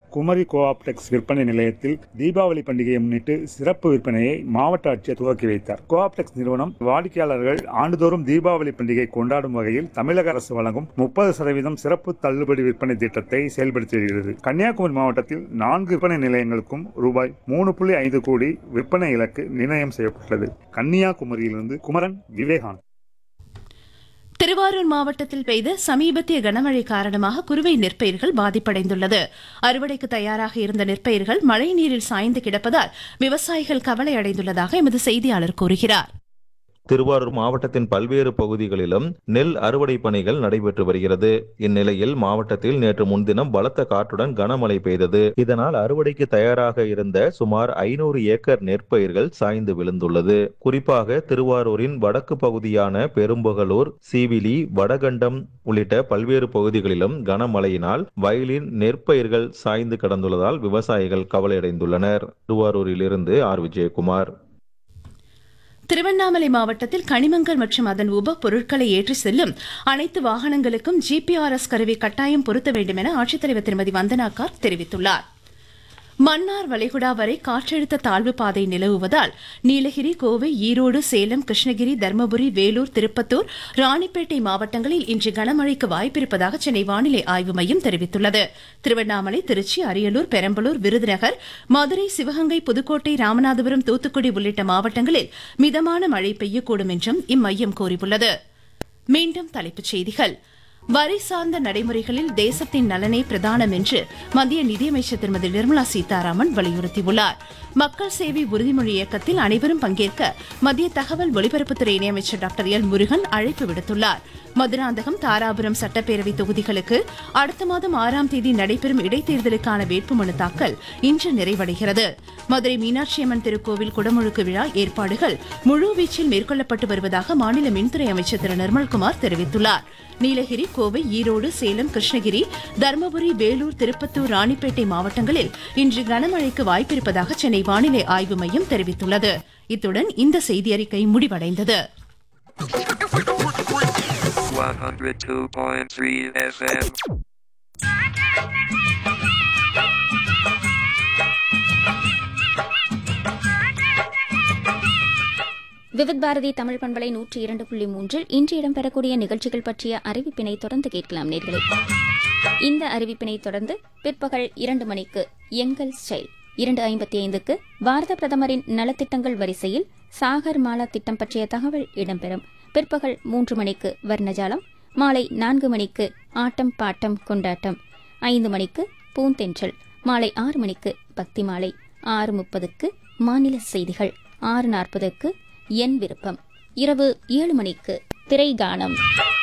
குமரி கோஆப்டெக்ஸ் விற்பனை நிலையத்தில் தீபாவளி பண்டிகையை முன்னிட்டு சிறப்பு விற்பனையை மாவட்ட ஆட்சியர் துவக்கி வைத்தார் கோஆப்டெக்ஸ் நிறுவனம் வாடிக்கையாளர்கள் ஆண்டுதோறும் தீபாவளி பண்டிகை கொண்டாடும் வகையில் தமிழக அரசு வழங்கும் முப்பது சதவீதம் சிறப்பு தள்ளுபடி விற்பனை திட்டத்தை செயல்படுத்தி வருகிறது கன்னியாகுமரி மாவட்டத்தில் நான்கு விற்பனை நிலையங்களுக்கும் ரூபாய் மூணு புள்ளி ஐந்து கோடி விற்பனை இலக்கு நிர்ணயம் செய்யப்பட்டுள்ளது கன்னியாகுமரியிலிருந்து குமரன் விவேகானந்த் திருவாரூர் மாவட்டத்தில் பெய்த சமீபத்திய கனமழை காரணமாக குறுவை நெற்பயிர்கள் பாதிப்படைந்துள்ளது அறுவடைக்கு தயாராக இருந்த நெற்பயிர்கள் மழைநீரில் சாய்ந்து கிடப்பதால் விவசாயிகள் கவலை அடைந்துள்ளதாக எமது செய்தியாளர் கூறுகிறார் திருவாரூர் மாவட்டத்தின் பல்வேறு பகுதிகளிலும் நெல் அறுவடை பணிகள் நடைபெற்று வருகிறது இந்நிலையில் மாவட்டத்தில் நேற்று முன்தினம் பலத்த காற்றுடன் கனமழை பெய்தது இதனால் அறுவடைக்கு தயாராக இருந்த சுமார் ஐநூறு ஏக்கர் நெற்பயிர்கள் சாய்ந்து விழுந்துள்ளது குறிப்பாக திருவாரூரின் வடக்கு பகுதியான பெரும்புகலூர் சீவிலி வடகண்டம் உள்ளிட்ட பல்வேறு பகுதிகளிலும் கனமழையினால் வயலின் நெற்பயிர்கள் சாய்ந்து கிடந்துள்ளதால் விவசாயிகள் கவலையடைந்துள்ளனர் திருவாரூரிலிருந்து ஆர் விஜயகுமார் திருவண்ணாமலை மாவட்டத்தில் கனிமங்கள் மற்றும் அதன் உப பொருட்களை ஏற்றி செல்லும் அனைத்து வாகனங்களுக்கும் ஜிபிஆர்எஸ் கருவி கட்டாயம் பொருத்த வேண்டும் என ஆட்சித்தலைவர் திருமதி வந்தனா கார்க் தெரிவித்துள்ளார் மன்னார் வளைகுடா வரை காற்றழுத்த தாழ்வு பாதை நிலவுவதால் நீலகிரி கோவை ஈரோடு சேலம் கிருஷ்ணகிரி தருமபுரி வேலூர் திருப்பத்தூர் ராணிப்பேட்டை மாவட்டங்களில் இன்று கனமழைக்கு வாய்ப்பிருப்பதாக சென்னை வானிலை ஆய்வு மையம் தெரிவித்துள்ளது திருவண்ணாமலை திருச்சி அரியலூர் பெரம்பலூர் விருதுநகர் மதுரை சிவகங்கை புதுக்கோட்டை ராமநாதபுரம் தூத்துக்குடி உள்ளிட்ட மாவட்டங்களில் மிதமான மழை பெய்யக்கூடும் என்றும் இம்மையம் கூறியுள்ளது மீண்டும் தலைப்புச் செய்திகள் வரி சார்ந்த நடைமுறைகளில் தேசத்தின் நலனே பிரதானம் என்று மத்திய நிதியமைச்சர் திருமதி நிர்மலா சீதாராமன் வலியுறுத்தியுள்ளார் மக்கள் சேவை உறுதிமொழி இயக்கத்தில் அனைவரும் பங்கேற்க மத்திய தகவல் ஒலிபரப்புத்துறை இணையமைச்சர் டாக்டர் எல் முருகன் அழைப்பு விடுத்துள்ளார் மதுராந்தகம் தாராபுரம் சட்டப்பேரவை தொகுதிகளுக்கு அடுத்த மாதம் ஆறாம் தேதி நடைபெறும் இடைத்தேர்தலுக்கான வேட்புமனு தாக்கல் இன்று நிறைவடைகிறது மதுரை மீனாட்சியம்மன் திருக்கோவில் குடமுழுக்கு விழா ஏற்பாடுகள் முழுவீச்சில் மேற்கொள்ளப்பட்டு வருவதாக மாநில மின்துறை அமைச்சர் திரு நிர்மல்குமார் தெரிவித்துள்ளார் நீலகிரி கோவை ஈரோடு சேலம் கிருஷ்ணகிரி தருமபுரி வேலூர் திருப்பத்தூர் ராணிப்பேட்டை மாவட்டங்களில் இன்று கனமழைக்கு வாய்ப்பிருப்பதாக சென்னை வானிலை ஆய்வு மையம் தெரிவித்துள்ளது இத்துடன் இந்த செய்தியறிக்கை முடிவடைந்தது 102.3 FM. விவித் பாரதி தமிழ் பண்பலை நூற்றி இரண்டு புள்ளி மூன்றில் இன்று இடம்பெறக்கூடிய நிகழ்ச்சிகள் பற்றிய அறிவிப்பினை தொடர்ந்து கேட்கலாம் நேர்களே இந்த அறிவிப்பினை தொடர்ந்து பிற்பகல் இரண்டு மணிக்கு எங்கள் ஸ்டைல் இரண்டு ஐம்பத்தி ஐந்துக்கு பாரத பிரதமரின் நலத்திட்டங்கள் வரிசையில் சாகர் மாலா திட்டம் பற்றிய தகவல் இடம்பெறும் பிற்பகல் மூன்று மணிக்கு வர்ணஜாலம் மாலை நான்கு மணிக்கு ஆட்டம் பாட்டம் கொண்டாட்டம் ஐந்து மணிக்கு பூந்தென்றல் மாலை ஆறு மணிக்கு பக்தி மாலை ஆறு முப்பதுக்கு மாநில செய்திகள் ஆறு நாற்பதுக்கு என் விருப்பம் இரவு ஏழு மணிக்கு திரைகானம்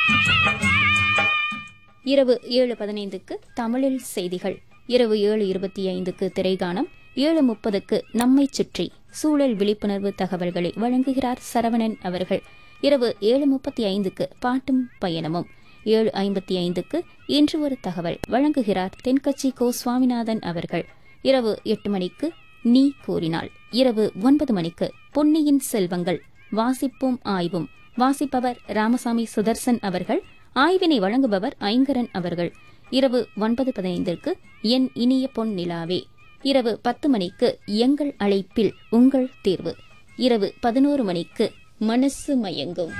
இரவு ஏழு பதினைந்துக்கு தமிழில் செய்திகள் இரவு ஏழு இருபத்தி ஐந்துக்கு திரைகானம் ஏழு முப்பதுக்கு நம்மை சுற்றி சூழல் விழிப்புணர்வு தகவல்களை வழங்குகிறார் சரவணன் அவர்கள் இரவு ஏழு முப்பத்தி ஐந்துக்கு பாட்டும் பயணமும் ஏழு ஐம்பத்தி ஐந்துக்கு இன்று ஒரு தகவல் வழங்குகிறார் தென்கட்சி கோ சுவாமிநாதன் அவர்கள் இரவு எட்டு மணிக்கு நீ கூறினாள் இரவு ஒன்பது மணிக்கு பொன்னியின் செல்வங்கள் வாசிப்போம் ஆய்வும் வாசிப்பவர் ராமசாமி சுதர்சன் அவர்கள் ஆய்வினை வழங்குபவர் ஐங்கரன் அவர்கள் இரவு ஒன்பது பதினைந்திற்கு என் இனிய பொன் நிலாவே இரவு பத்து மணிக்கு எங்கள் அழைப்பில் உங்கள் தேர்வு இரவு பதினோரு மணிக்கு மனசு மயங்கும்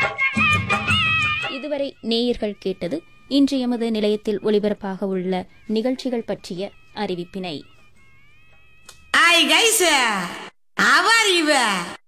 இதுவரை நேயர்கள் கேட்டது இன்று எமது நிலையத்தில் ஒலிபரப்பாக உள்ள நிகழ்ச்சிகள் பற்றிய அறிவிப்பினை Hi guys, how are you?